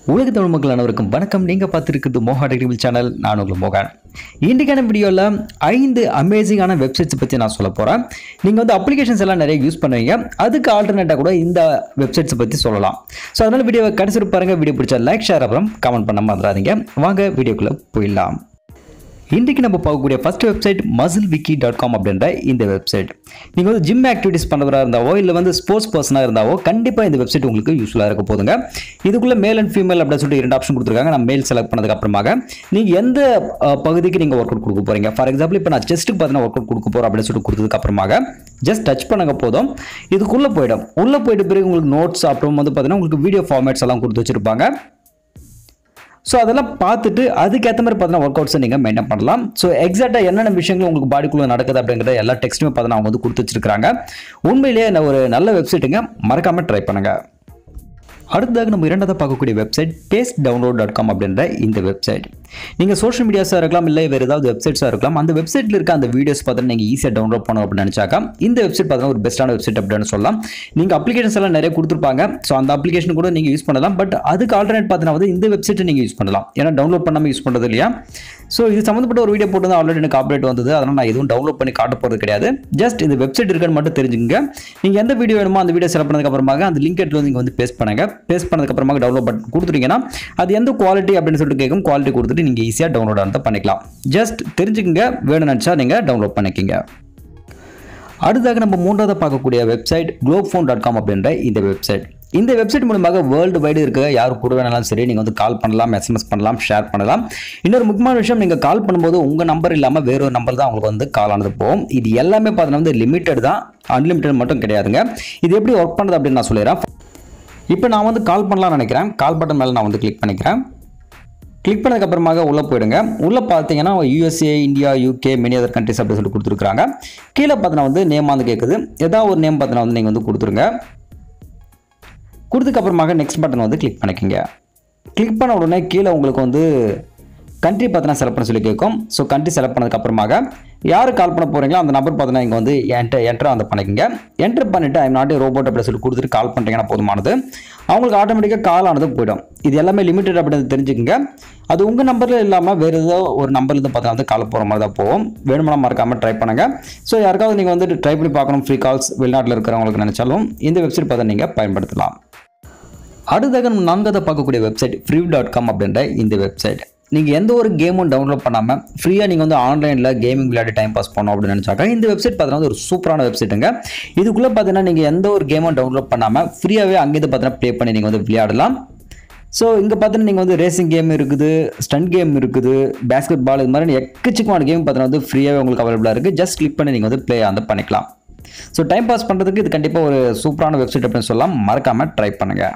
உலக தமிழ் மக்கள் அனைவருக்கும் வணக்கம் நீங்கள் பார்த்துருக்குது மோகா டெக்னிக்கல் சேனல் நான் உங்கள் மோகன் இன்றைக்கான வீடியோவில் ஐந்து அமேசிங்கான வெப்சைட்ஸ் பற்றி நான் சொல்ல போகிறேன் நீங்கள் வந்து அப்ளிகேஷன்ஸ் எல்லாம் நிறைய யூஸ் பண்ணுவீங்க அதுக்கு ஆல்டர்னேட்டாக கூட இந்த வெப்சைட்ஸ் பற்றி சொல்லலாம் ஸோ அதனால் வீடியோவை கடைசி பாருங்கள் வீடியோ பிடிச்சா லைக் ஷேர் அப்புறம் கமெண்ட் பண்ண மறந்துடாதீங்க வாங்க வீடியோக்குள்ளே போயிடலாம் இன்றைக்கி நம்ம பார்க்கக்கூடிய first website muscle wiki dot com அப்படின்ற இந்த வெப்சைட் நீங்கள் வந்து ஜிம் ஆக்டிவிட்டிஸ் பண்ணுறவராக இருந்தாவோ இல்லை வந்து ஸ்போர்ட்ஸ் பர்சனாக இருந்தாவோ கண்டிப்பாக இந்த வெப்சைட் உங்களுக்கு யூஸ்ஃபுல்லாக இருக்க போதுங்க இதுக்குள்ளே மேல் அண்ட் ஃபீமேல் அப்படின்னு சொல்லிட்டு இரண்டு ஆப்ஷன் கொடுத்துருக்காங்க நான் மேல் செலக்ட் பண்ணதுக்கு அப்புறமாக நீங்கள் எந்த அஹ், பகுதிக்கு நீங்கள் ஒர்க் அவுட் கொடுக்க போகிறீங்க ஃபார் எக்ஸாம்பிள் இப்போ நான் செஸ்ட்டுக்கு பார்த்தீங்கன்னா ஒர்க் அவுட் கொடுக்க போகிறோம் அப்படின்னு சொல்லிட்டு கொடுத்ததுக்கு அப்புறமாக ஜஸ்ட் டச் பண்ணுங்க போதும் இதுக்குள்ளே போயிடும் உள்ளே போயிட்டு பிறகு உங்களுக்கு நோட்ஸ் அப்புறம் வந்து பார்த்தீங்கன்னா உங்களுக்கு வீடியோ ஃபார்மேட்ஸ் எல்லாம் கொடுத்து வச்சிருப்பாங்க ஸோ அதெல்லாம் பார்த்துட்டு அதுக்கேற்ற மாதிரி பார்த்தீங்கன்னா ஒர்க் அவுட்ஸை நீங்கள் மெயின்டைன் பண்ணலாம் ஸோ எக்ஸாக்டாக என்னென்ன விஷயங்கள் உங்களுக்கு பாடிக்குள்ளே நடக்குது அப்படிங்கிற எல்லா டெக்ஸ்ட்டுமே பார்த்தீங்கன்னா அவங்க வந்து கொடுத்து வச்சிருக்காங்க உண்மையிலேயே நான் ஒரு நல்ல வெப்சைட்டுங்க மறக்காமல் ட்ரை பண்ணுங்கள் அடுத்ததாக நம்ம இரண்டாவது பார்க்கக்கூடிய website taste download dot com அப்படின்ற இந்த வெப்சைட் நீங்கள் சோஷியல் மீடியாஸாக இருக்கலாம் இல்லை வேறு ஏதாவது வெப்சைட்ஸாக இருக்கலாம் அந்த வெப்சைட்டில் இருக்க அந்த வீடியோஸ் பார்த்து நீங்கள் ஈஸியாக டவுன்லோட் பண்ணணும் அப்படின்னு நினச்சாக்கா இந்த வெப்சைட் பார்த்தீங்கன்னா ஒரு பெஸ்ட்டான வெப்சைட் அப்படின்னு சொல்லலாம் நீங்கள் அப்ளிகேஷன்ஸ் எல்லாம் நிறைய கொடுத்துருப்பாங்க ஸோ அந்த அப்ளிகேஷன் கூட நீங்கள் யூஸ் பண்ணலாம் பட் அதுக்கு ஆல்டர்னேட் பார்த்தீங்கன்னா வந்து இந்த வெப்சைட்டை நீங்கள் யூஸ் பண்ணலாம் ஏன்னா டவுன்லோட் பண்ணாமல் யூஸ் பண்ணுறது இல்லையா ஸோ இது சம்மந்தப்பட்ட ஒரு வீடியோ போட்டு ஆல்ரெடி எனக்கு அப்டேட் வந்தது அதனால் நான் எதுவும் டவுன்லோட் பண்ணி காட்ட போகிறது கிடையாது ஜஸ்ட் இந்த வெப்சைட் இருக்குன்னு மட்டும் தெரிஞ்சுங்க நீங்கள் எந்த வீடியோ வேணுமோ அந்த வீடியோ செலக்ட் பண்ணதுக்கு அப்புறமாக அந்த லிங்க் எடுத்து நீங்கள் வந்து பேஸ்ட் பண்ணுங்க பேஸ்ட் பண்ணதுக்கு அப்புறமாக டவுன்லோட் பட்டன் கொடுத்துட்டீங்கன்னா அது எந்த குவாலிட்டி அப்படின்னு சொல்லிட்டு கேட்கும் குவாலிட்டி கொடுத்துட்டு நீங்கள் ஈஸியாக டவுன்லோட் ஆனதை பண்ணிக்கலாம் ஜஸ்ட் தெரிஞ்சுக்கங்க வேணும்னு நினச்சா நீங்கள் டவுன்லோட் பண்ணிக்கங்க அடுத்ததாக நம்ம மூன்றாவது பார்க்கக்கூடிய website globe phone dot com அப்படின்ற இந்த வெப்சைட் இந்த வெப்சைட் மூலமாக வேர்ல்டு வைடு இருக்க யார் கூட வேணாலும் சரி நீங்கள் வந்து கால் பண்ணலாம் எஸ்எம்எஸ் பண்ணலாம் ஷேர் பண்ணலாம் இன்னொரு முக்கியமான விஷயம் நீங்கள் கால் பண்ணும்போது உங்கள் நம்பர் இல்லாமல் வேற ஒரு நம்பர் தான் உங்களுக்கு வந்து கால் ஆனது போகும் இது எல்லாமே பார்த்தீங்கன்னா வந்து லிமிட்டட் தான் அன்லிமிட்டட் மட்டும் கிடையாதுங்க இது எப்படி ஒர்க் பண்ணுறது அப்படின்னு நான் சொல்லிடுறேன் இப்போ நான் வந்து கால் பண்ணலாம்னு நினைக்கிறேன் கால் பட்டன் மேலே நான் வந்து கிளிக் பண்ணிக்கிறேன் கிளிக் பண்ணதுக்கு அப்புறமாக உள்ளே போயிடுங்க உள்ளே பார்த்தீங்கன்னா USA India UK many other countries அப்படி சொல்லிட்டு கொடுத்துருக்காங்க கீழே பார்த்தீங்கன்னா வந்து நேம் வந்து கேட்குது ஏதாவது ஒரு நேம் பார்த்தீங்கன்னா வந்து நீங்கள் வந்து கொடுத்துருங்க கொடுத்ததுக்கு அப்புறமாக நெக்ஸ்ட் பட்டன் வந்து கிளிக் பண்ணிக்கோங்க கிளிக் பண்ண உடனே கீழே உங்களுக்கு வந்து கண்ட்ரி பார்த்தீங்கன்னா செலக்ட் பண்ண சொல்லி கேட்கும் ஸோ கண்ட்ரி செலக்ட் பண்ணதுக்கு அப்புறமாக யார் கால் பண்ண போகிறீங்களோ அந்த நம்பர் பார்த்தீங்கன்னா இங்கே வந்து என்டர் என்டர் வந்து பண்ணிக்கோங்க என்டர் பண்ணிவிட்டு ஐம் நாட் ரோபோட் அப்படி சொல்லி கொடுத்துட்டு கால் பண்ணுறீங்கன்னா போதுமானது அவங்களுக்கு ஆட்டோமேட்டிக்காக கால் ஆனது போயிடும் இது எல்லாமே லிமிட்டட் அப்படின்னு தெரிஞ்சுக்கங்க அது உங்கள் நம்பரில் இல்லாமல் வேறு ஏதோ ஒரு நம்பர்லேருந்து பார்த்தா வந்து கால் போகிற மாதிரி தான் போகும் வேணுமெனா மறக்காமல் ட்ரை பண்ணுங்கள் ஸோ யாருக்காவது நீங்கள் வந்து ட்ரை பண்ணி பார்க்கணும் ஃப்ரீ கால்ஸ் வெளிநாட்டில் இருக்கிறவங்களுக்கு நினச்சாலும் இந்த வெப்சைட் பார்த்தா நீங்கள் பயன்படுத்தலாம் அடுத்ததாக நம்ம நான்காவது பார்க்கக்கூடிய வெப்சைட் ஃப்ரீ டாட் காம் அப்படின்ற இந்த வெப்சைட் நீங்கள் எந்த ஒரு கேமும் டவுன்லோட் பண்ணாமல் ஃப்ரீயாக நீங்கள் வந்து ஆன்லைனில் கேமிங் விளையாடி டைம் பாஸ் பண்ணணும் அப்படின்னு நினச்சாக்கா இந்த வெப்சைட் பார்த்தீங்கன்னா ஒரு சூப்பரான வெப்சைட்டுங்க இதுக்குள்ளே பார்த்தீங்கன்னா நீங்கள் எந்த ஒரு கேமும் டவுன்லோட் பண்ணாமல் ஃப்ரீயாகவே அங்கேருந்து பார்த்தீங்கன்னா ப்ளே பண்ணி நீங்கள் வந்து விளையாடலாம் ஸோ இங்கே பார்த்தீங்கன்னா நீங்கள் வந்து ரேசிங் கேம் இருக்குது ஸ்டண்ட் கேம் இருக்குது பேஸ்கெட் பால் இது மாதிரி எக்கச்சக்கமான கேம் பார்த்தீங்கன்னா வந்து ஃப்ரீயாகவே உங்களுக்கு அவைலபிளாக இருக்குது ஜஸ்ட் கிளிக் பண்ணி நீங்கள் வந்து ப்ளே வந்து பண்ணிக்கலாம் ஸோ டைம் பாஸ் பண்ணுறதுக்கு இது கண்டிப்பாக ஒரு சூப்பரான வெப்சைட் அப்படின்னு சொல்லலாம் மறக்காமல் ட்ரை பண்ணுங்கள்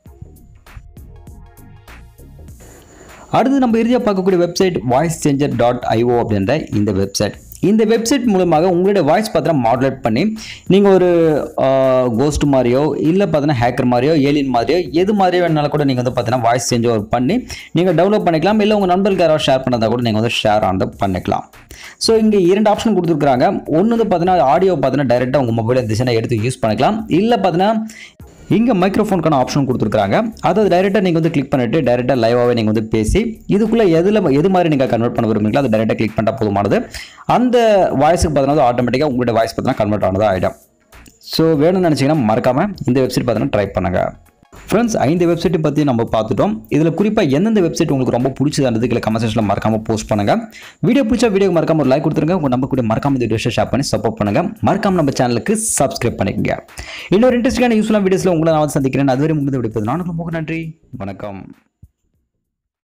அடுத்து நம்ம இறுதியாக பார்க்கக்கூடிய website voice changer dot IO அப்படின்ற இந்த வெப்சைட் இந்த வெப்சைட் மூலமாக உங்களுடைய வாய்ஸ் பார்த்தீங்கன்னா மாடுலேட் பண்ணி நீங்கள் ஒரு கோஸ்ட் மாதிரியோ இல்லை பார்த்தீங்கன்னா ஹேக்கர் மாதிரியோ ஏலியன் மாதிரியோ எது மாதிரியோ வேணாலும் கூட நீங்கள் வந்து பார்த்தீங்கன்னா வாய்ஸ் சேஞ்ச் ஒர்க் பண்ணி நீங்கள் டெவலப் பண்ணிக்கலாம் இல்லை உங்கள் நண்பர்களுக்கு யாராவது ஷேர் பண்ணதா கூட நீங்கள் வந்து ஷேர் ஆனது பண்ணிக்கலாம் ஸோ இங்கே இரண்டு ஆப்ஷன் கொடுத்துருக்காங்க ஒன்று வந்து பார்த்தீங்கன்னா ஆடியோ பார்த்தீங்கன்னா டைரெக்டாக உங்கள் மொபைல் திசையை எடுத்து யூஸ் பண்ணிக்கலாம் இல்லை பார்த்தீங்கன்னா இங்கே மைக்ரோஃபோனுக்கான ஆப்ஷன் கொடுத்துருக்காங்க அதை டைரெக்டாக நீங்கள் வந்து கிளிக் பண்ணிட்டு டைரெக்டாக லைவாகவே நீங்கள் வந்து பேசி இதுக்குள்ளே எதில் எது மாதிரி நீங்கள் கன்வெர்ட் பண்ண விரும்புறீங்களோ அதை டைரெக்டாக கிளிக் பண்ணால் போதுமானது அந்த வாய்ஸுக்கு பார்த்தீங்கன்னா ஆட்டோமேட்டிக்காக உங்களுடைய வாய்ஸ் பார்த்தீங்கன்னா கன்வெர்ட் ஆனதாக ஆகிடும் ஸோ வேணும்னு நினச்சிங்கன்னா மறக்காமல் இந்த வெப்சைட் பார்த்தீங்கன்னா ட்ரை பண்ணுங்கள் ஃப்ரெண்ட்ஸ் ஐந்து வெப்சைட்டை பற்றி நம்ம பார்த்துட்டோம் இதில் குறிப்பாக எந்தெந்த வெப்சைட் உங்களுக்கு ரொம்ப பிடிச்சதானது இல்லை கமெண்ட் செக்ஷனில் மறக்காமல் போஸ்ட் பண்ணுங்கள் வீடியோ பிடிச்சா வீடியோ மறக்காம ஒரு லைக் கொடுத்துருங்க உங்கள் நம்ம கூட மறக்காம இந்த வீடியோ ஷேர் பண்ணி சப்போர்ட் பண்ணுங்கள் மறக்காம நம்ம சேனலுக்கு சப்ஸ்கிரைப் பண்ணிக்கங்க இன்னொரு இன்ட்ரெஸ்டிங்கான யூஸ்ஃபுல்லான வீடியோஸில் உங்களை நான் வந்து சந்திக்கிறேன் அதுவரை முடிந்து விடுப்பது நான் உங்களுக்கு நன்றி வணக்கம்